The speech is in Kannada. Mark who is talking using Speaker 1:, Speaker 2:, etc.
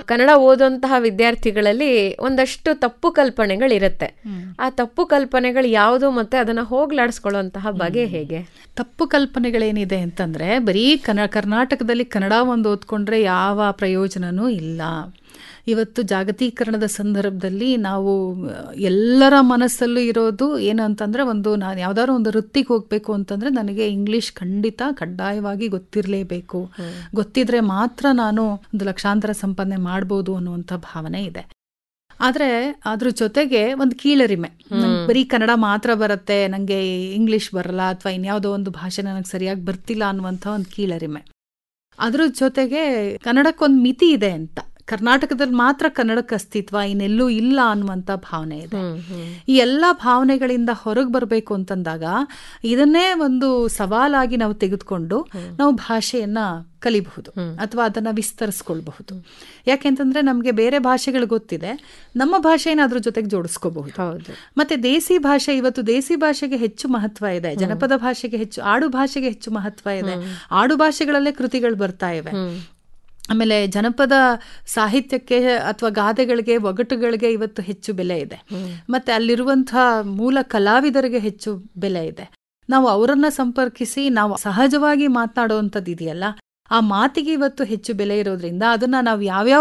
Speaker 1: ಕನ್ನಡ ಓದುವಂತಹ ವಿದ್ಯಾರ್ಥಿಗಳಲ್ಲಿ ಒಂದಷ್ಟು ತಪ್ಪು ಕಲ್ಪನೆಗಳಿರುತ್ತೆ ಆ ತಪ್ಪು ಕಲ್ಪನೆಗಳು ಯಾವುದು ಮತ್ತೆ ಅದನ್ನ ಹೋಗ್ಲಾಡಿಸ್ಕೊಳ್ಳುವಂತಹ ಬಗೆ ಹೇಗೆ
Speaker 2: ತಪ್ಪು ಕಲ್ಪನೆಗಳೇನಿದೆ ಅಂತಂದರೆ ಬರೀ ಕನ್ನ ಕರ್ನಾಟಕದಲ್ಲಿ ಕನ್ನಡ ಒಂದು ಓದ್ಕೊಂಡ್ರೆ ಯಾವ ಪ್ರಯೋಜನವೂ ಇಲ್ಲ ಇವತ್ತು ಜಾಗತೀಕರಣದ ಸಂದರ್ಭದಲ್ಲಿ ನಾವು ಎಲ್ಲರ ಮನಸ್ಸಲ್ಲೂ ಇರೋದು ಏನು ಅಂತಂದರೆ ಒಂದು ನಾನು ಯಾವ್ದಾದ್ರು ಒಂದು ವೃತ್ತಿಗೆ ಹೋಗಬೇಕು ಅಂತಂದರೆ ನನಗೆ ಇಂಗ್ಲೀಷ್ ಖಂಡಿತ ಕಡ್ಡಾಯವಾಗಿ ಗೊತ್ತಿರಲೇಬೇಕು ಗೊತ್ತಿದ್ರೆ ಮಾತ್ರ ನಾನು ಒಂದು ಲಕ್ಷಾಂತರ ಸಂಪಾದನೆ ಮಾಡ್ಬೋದು ಅನ್ನುವಂಥ ಭಾವನೆ ಇದೆ ಆದರೆ ಅದ್ರ ಜೊತೆಗೆ ಒಂದು ಕೀಳರಿಮೆ ನಂಗ್ ಬರೀ ಕನ್ನಡ ಮಾತ್ರ ಬರುತ್ತೆ ನನಗೆ ಇಂಗ್ಲೀಷ್ ಬರಲ್ಲ ಅಥವಾ ಇನ್ಯಾವುದೋ ಒಂದು ಭಾಷೆ ನನಗೆ ಸರಿಯಾಗಿ ಬರ್ತಿಲ್ಲ ಅನ್ನುವಂಥ ಒಂದು ಕೀಳರಿಮೆ ಅದ್ರ ಜೊತೆಗೆ ಕನ್ನಡಕ್ಕೊಂದು ಮಿತಿ ಇದೆ ಅಂತ ಕರ್ನಾಟಕದಲ್ಲಿ ಮಾತ್ರ ಕನ್ನಡಕ್ಕೆ ಅಸ್ತಿತ್ವ ಇನ್ನೆಲ್ಲೂ ಇಲ್ಲ ಅನ್ನುವಂಥ ಭಾವನೆ ಇದೆ ಈ ಎಲ್ಲ ಭಾವನೆಗಳಿಂದ ಹೊರಗೆ ಬರಬೇಕು ಅಂತಂದಾಗ ಇದನ್ನೇ ಒಂದು ಸವಾಲಾಗಿ ನಾವು ತೆಗೆದುಕೊಂಡು ನಾವು ಭಾಷೆಯನ್ನ ಕಲಿಬಹುದು ಅಥವಾ ಅದನ್ನ ವಿಸ್ತರಿಸ್ಕೊಳ್ಬಹುದು ಯಾಕೆಂತಂದ್ರೆ ನಮಗೆ ಬೇರೆ ಭಾಷೆಗಳು ಗೊತ್ತಿದೆ ನಮ್ಮ ಭಾಷೆನ ಅದ್ರ ಜೊತೆಗೆ ಜೋಡಿಸ್ಕೋಬಹುದು
Speaker 1: ಹೌದು
Speaker 2: ಮತ್ತೆ ದೇಸಿ ಭಾಷೆ ಇವತ್ತು ದೇಸಿ ಭಾಷೆಗೆ ಹೆಚ್ಚು ಮಹತ್ವ ಇದೆ ಜನಪದ ಭಾಷೆಗೆ ಹೆಚ್ಚು ಆಡು ಭಾಷೆಗೆ ಹೆಚ್ಚು ಮಹತ್ವ ಇದೆ ಆಡು ಭಾಷೆಗಳಲ್ಲೇ ಕೃತಿಗಳು ಬರ್ತಾ ಇವೆ ಆಮೇಲೆ ಜನಪದ ಸಾಹಿತ್ಯಕ್ಕೆ ಅಥವಾ ಗಾದೆಗಳಿಗೆ ಒಗಟುಗಳಿಗೆ ಇವತ್ತು ಹೆಚ್ಚು ಬೆಲೆ ಇದೆ ಮತ್ತೆ ಅಲ್ಲಿರುವಂತಹ ಮೂಲ ಕಲಾವಿದರಿಗೆ ಹೆಚ್ಚು ಬೆಲೆ ಇದೆ ನಾವು ಅವರನ್ನ ಸಂಪರ್ಕಿಸಿ ನಾವು ಸಹಜವಾಗಿ ಮಾತನಾಡುವಂಥದ್ದು ಇದೆಯಲ್ಲ ಆ ಮಾತಿಗೆ ಇವತ್ತು ಹೆಚ್ಚು ಬೆಲೆ ಇರೋದ್ರಿಂದ ಅದನ್ನ ನಾವು ಯಾವ್ಯಾವ